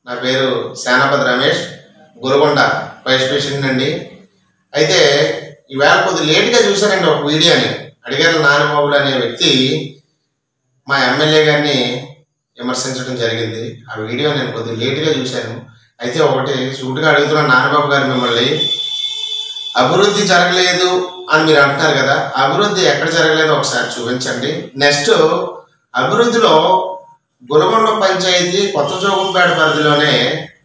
నా పేరు Sanapathi Ramesh Gurugonda vice president అండి అయితే ఈవేళ కొద్ది లేట్గా చూశానండి ఒక వీడియోని అడిగారు నానబాబులు అనే వ్యక్తి మా ఎమ్మెల్యే గారిని విమర్శించడం జరిగింది ఆ వీడియో నేను కొద్దిగా లేట్గా చూశాను అయితే ఒకటి సూటుగా అడుగుతున్న నానబాబు గారు మిమ్మల్ని అభివృద్ధి జరగలేదు అని మీరు అంటున్నారు కదా అభివృద్ధి ఎక్కడ జరగలేదో ఒకసారి చూపించండి నెక్స్ట్ అభివృద్ధిలో గులగొండ పంచాయతీ కొత్త జోగంపేట పరిధిలోనే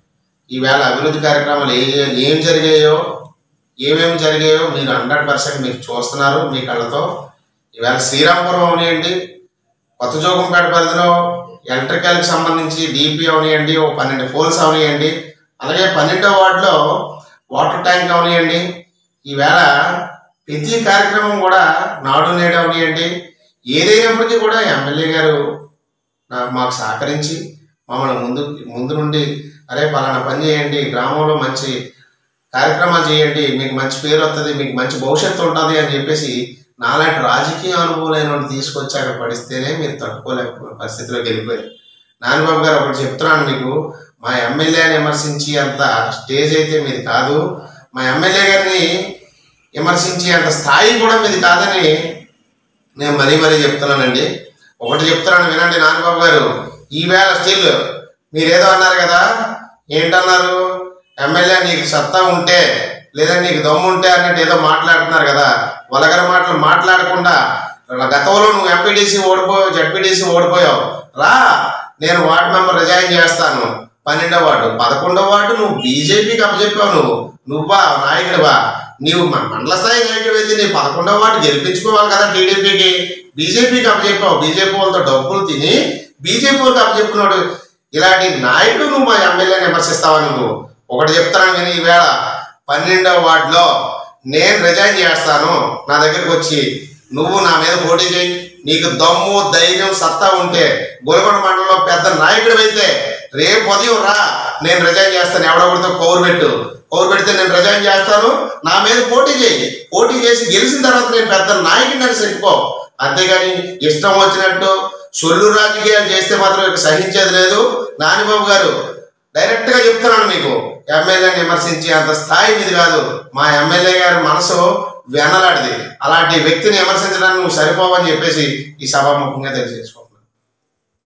ఈవేళ అభివృద్ధి కార్యక్రమాలు ఏ ఏం జరిగాయో ఏమేమి జరిగాయో మీరు హండ్రెడ్ పర్సెంట్ మీరు చూస్తున్నారు మీ కళ్ళతో ఈవేళ శ్రీరాంపురం అవనియండి కొత్త జోగంపేట పరిధిలో ఎలక్ట్రికల్కి సంబంధించి డిపి అవనియండి ఓ పన్నెండు పోల్స్ అవనియండి అలాగే పన్నెండో వార్డులో వాటర్ ట్యాంక్ అవనియండి ఈవేళ ప్రతి కార్యక్రమం కూడా నాడు నేడు అవనియండి ఏదైనప్పటికీ కూడా ఎమ్మెల్యే గారు నాకు మాకు సహకరించి మమ్మల్ని ముందు ముందు నుండి అరే పలానా పని చేయండి గ్రామంలో మంచి కార్యక్రమాలు చేయండి మీకు మంచి పేరు వస్తుంది మీకు మంచి భవిష్యత్తు ఉంటుంది అని చెప్పేసి నాలాంటి రాజకీయ అనుభవం వాళ్ళు తీసుకొచ్చి అక్కడ పడిస్తేనే మీరు తట్టుకోలేక పరిస్థితిలోకి వెళ్ళిపోయారు నాన్నబాబు గారు ఒకటి చెప్తున్నాను మీకు మా ఎమ్మెల్యేని విమర్శించి అంత స్టేజ్ అయితే మీది కాదు మా ఎమ్మెల్యే గారిని విమర్శించి అంత స్థాయి కూడా మీది కాదని నేను మరీ మరీ చెప్తున్నానండి ఒకటి చెప్తున్నాను వినండి నాన్నబాబు గారు ఈవేళ స్టిల్ మీరేదో అన్నారు కదా ఏంటన్నారు ఎమ్మెల్యే నీకు సత్తా ఉంటే లేదా నీకు దమ్ము ఉంటే అన్నట్టు ఏదో మాట్లాడుతున్నారు కదా వలగర మాటలు మాట్లాడకుండా గతంలో నువ్వు ఎంపీడీసీ ఓడిపోయావు జడ్పీడీసీ ఓడిపోయావు రా నేను వార్డు మెంబర్ రిజైన్ చేస్తాను పన్నెండో వార్డు పదకొండో వార్డు నువ్వు బీజేపీకి అప్పచెప్పావు నువ్వు నువ్వా నాయకుడివా నీవు మన మండల స్థాయి నాయకుడు అయితే నీ పదకొండో వార్డు గెలిపించుకోవాలి కదా టీడీపీకి బీజేపీకి అప్పచెప్పావు బీజేపీ వాళ్ళతో డబ్బులు తిని బీజేపీ వాళ్ళకి అప్పచెప్పినాడు ఇలాంటి నాయకుడు నువ్వు మా ఎమ్మెల్యేని విమర్శిస్తావా నువ్వు ఒకటి చెప్తున్నాను కానీ ఈవేళ పన్నెండవ వార్డులో నేను రిజైన్ చేస్తాను నా దగ్గరికి వచ్చి నువ్వు నా మీద పోటీ చేయి నీకు దమ్ము ధైర్యం సత్తా ఉంటే గోల్కొండ మండలంలో పెద్ద నాయకుడు అయితే రేపు ఉదయం రా నేను రిజైన్ చేస్తాను ఎవడొకరితో కౌరు పెట్టు కౌరు పెడితే నేను రిజైన్ చేస్తాను నా మీద పోటీ చేయి పోటీ చేసి గెలిచిన తర్వాత నేను పెద్ద నాయకుడిని అని చెప్పుకో అంతేగాని ఇష్టం వచ్చినట్టు సొల్లు రాజకీయాలు చేస్తే మాత్రం ఇక సహించేది లేదు నానిబాబు గారు డైరెక్ట్ గా చెప్తున్నాను మీకు ఎమ్మెల్యేని విమర్శించి అంత స్థాయి మీది కాదు మా ఎమ్మెల్యే గారి మనసు వెనలాడిది అలాంటి వ్యక్తిని విమర్శించడానికి నువ్వు సరిపోవని చెప్పేసి ఈ సభాముఖంగా తెలియజేసుకో